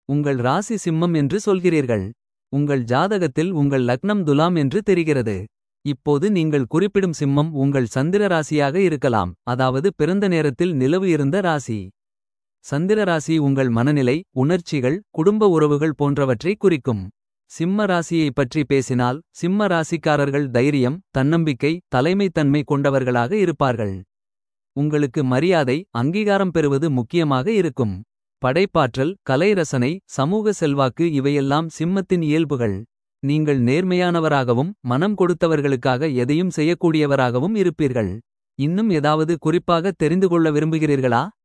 உங்கள் ராசி சிம்மம் என்று சொல்கிறீர்கள். உங்கள் ஜாதகத்தில் உங்கள் லக்னம் துலாம் என்று தெரிகிறது. இப்போது நீங்கள் குறிப்பிடும் சிம்மம் உங்கள் சந்திர ராசியாக இருக்கலாம். அதாவது பிறந்த நேரத்தில் நிலவு இருந்த ராசி. சந்திர ராசி உங்கள் மனநிலை உணர்ச்சிகள் குடும்ப உறவுகள் போன்றவற்றை குறிக்கும். சிம்ம ராசியைப் பற்றி பேசினால் சிம்ம ராசிக்காரர்கள் தைரியம் தன்னம்பிக்கை தலைமைத்தன்மை கொண்டவர்களாக இருப்பார்கள். உங்களுக்கு மரியாதை அங்கீகாரம் பெறுவது முக்கியமாக இருக்கும். படைப்பாற்றல் கலை ரசனை சமூக செல்வாக்கு இவையெல்லாம் சிம்மத்தின் இயல்புகள். நீங்கள் நேர்மையானவராகவும் மனம் கொடுத்தவர்களுக்காக எதையும் செய்யக்கூடியவராகவும் இருப்பீர்கள். இன்னும் ஏதாவது குறிப்பாக தெரிந்து கொள்ள விரும்புகிறீர்களா.